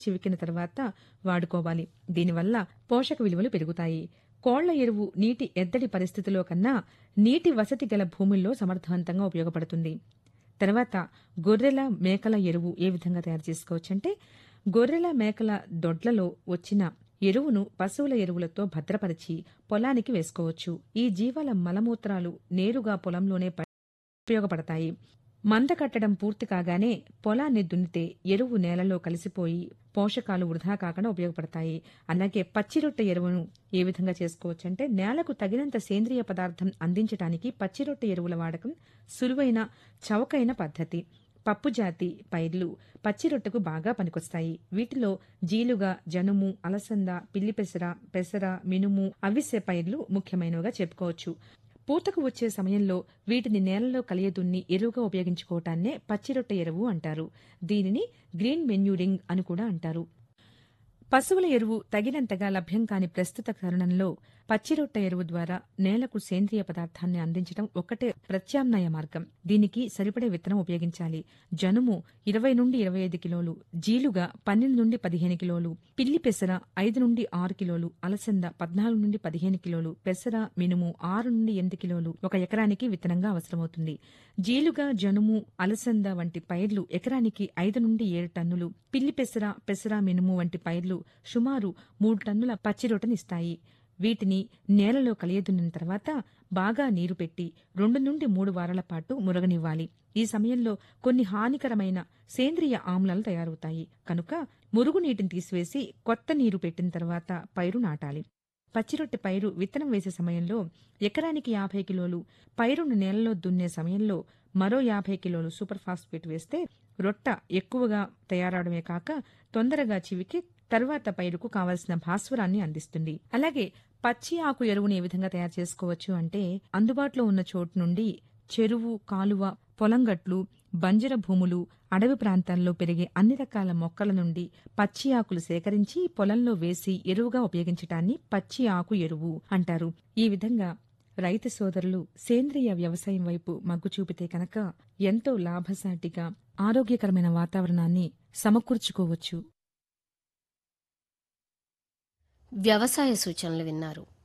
చివికిన తర్వాత వాడుకోవాలి దీనివల్ల పోషక విలువలు పెరుగుతాయి కోళ్ల ఎరువు నీటి ఎద్దడి పరిస్థితిలో కన్నా నీటి వసతి గల భూముల్లో సమర్థవంతంగా ఉపయోగపడుతుంది తర్వాత గొర్రెల మేకల ఎరువు ఏ విధంగా తయారు చేసుకోవచ్చంటే గొర్రెల మేకల దొడ్లలో వచ్చిన ఎరువును పశువుల ఎరువులతో భద్రపరిచి పొలానికి వేసుకోవచ్చు ఈ జీవాల మలమూత్రాలు నేరుగా పొలంలోనే ప- ఉపయోగపడతాయి మంద కట్టడం పూర్తి కాగానే పొలాన్ని దున్నితే ఎరువు నేలలో కలిసిపోయి పోషకాలు వృధా కాకుండా ఉపయోగపడతాయి అలాగే పచ్చిరొట్టె ఎరువును ఏ విధంగా చేసుకోవచ్చంటే నేలకు తగినంత సేంద్రియ పదార్థం అందించడానికి పచ్చిరొట్టె ఎరువుల వాడకం సులువైన చౌకైన పద్ధతి పప్పు జాతి పైర్లు పచ్చిరొట్టెకు బాగా పనికొస్తాయి వీటిలో జీలుగా జనుము అలసంద పిల్లి పెసర పెసర మినుము అవిసె పైర్లు ముఖ్యమైనవిగా చెప్పుకోవచ్చు పూతకు వచ్చే సమయంలో వీటిని నేలలో కలియదున్ని ఎరువుగా ఉపయోగించుకోవటాన్నే పచ్చిరొట్టె ఎరువు అంటారు దీనిని గ్రీన్ మెన్యూరింగ్ అని కూడా అంటారు పశువుల ఎరువు తగినంతగా లభ్యం కాని ప్రస్తుత తరుణంలో పచ్చిరొట్ట ఎరువు ద్వారా నేలకు సేంద్రియ పదార్థాన్ని అందించడం ఒక్కటే ప్రత్యామ్నాయ మార్గం దీనికి సరిపడే విత్తనం ఉపయోగించాలి జనుము ఇరవై నుండి ఇరవై ఐదు కిలోలు జీలుగా పన్నెండు నుండి పదిహేను కిలోలు పిల్లి పెసర ఐదు నుండి ఆరు కిలోలు అలసంద పద్నాలుగు నుండి పదిహేను కిలోలు పెసర మినుము ఆరు నుండి ఎనిమిది కిలోలు ఒక ఎకరానికి విత్తనంగా అవసరమవుతుంది జీలుగా జనుము అలసంద వంటి పైర్లు ఎకరానికి ఐదు నుండి ఏడు టన్నులు పిల్లి పెసర పెసర మినుము వంటి పైర్లు సుమారు మూడు టన్నుల పచ్చిరొట్టనిస్తాయి వీటిని నేలలో కలియదున్నిన తర్వాత బాగా నీరు పెట్టి రెండు నుండి మూడు వారాల పాటు మురగనివ్వాలి ఈ సమయంలో కొన్ని హానికరమైన సేంద్రియ ఆమ్లాలు తయారవుతాయి కనుక మురుగునీటిని తీసివేసి కొత్త నీరు పెట్టిన తర్వాత పైరు నాటాలి పచ్చిరొట్టె పైరు విత్తనం వేసే సమయంలో ఎకరానికి యాభై కిలోలు పైరును నేలలో దున్నే సమయంలో మరో యాభై కిలోలు సూపర్ ఫాస్ఫేట్ వేస్తే రొట్ట ఎక్కువగా తయారవడమే కాక తొందరగా చివికి తర్వాత పైరుకు కావలసిన భాస్వరాన్ని అందిస్తుంది అలాగే పచ్చి ఆకు ఎరువుని ఏ విధంగా తయారు చేసుకోవచ్చు అంటే అందుబాటులో ఉన్న చోటు నుండి చెరువు కాలువ పొలంగట్లు బంజర భూములు అడవి ప్రాంతాల్లో పెరిగే అన్ని రకాల మొక్కల నుండి పచ్చి ఆకులు సేకరించి పొలంలో వేసి ఎరువుగా ఉపయోగించటాన్ని పచ్చి ఆకు ఎరువు అంటారు ఈ విధంగా రైతు సోదరులు సేంద్రియ వ్యవసాయం వైపు మగ్గు చూపితే కనుక ఎంతో లాభసాటిగా ఆరోగ్యకరమైన వాతావరణాన్ని సమకూర్చుకోవచ్చు వ్యవసాయ సూచనలు విన్నారు